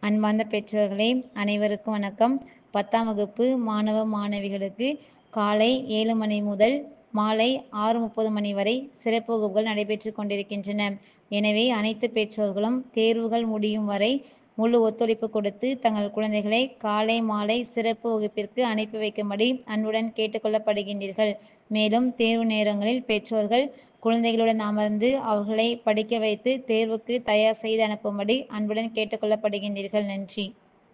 அன்பார்ந்த பெற்றோர்களே அனைவருக்கும் வணக்கம் பத்தாம் வகுப்பு மாணவ மாணவிகளுக்கு காலை ஏழு மணி முதல் மாலை ஆறு முப்பது மணி வரை சிறப்பு வகுப்புகள் நடைபெற்று கொண்டிருக்கின்றன எனவே அனைத்து பெற்றோர்களும் தேர்வுகள் முடியும் வரை முழு ஒத்துழைப்பு கொடுத்து தங்கள் குழந்தைகளை காலை மாலை சிறப்பு வகுப்பிற்கு அனுப்பி வைக்கும்படி அன்புடன் கேட்டுக்கொள்ளப்படுகின்றீர்கள் மேலும் தேர்வு நேரங்களில் பெற்றோர்கள் குழந்தைகளுடன் அமர்ந்து அவர்களை படிக்க வைத்து தேர்வுக்கு தயார் செய்து அனுப்பும்படி அன்புடன் கேட்டுக்கொள்ளப்படுகின்றீர்கள் நன்றி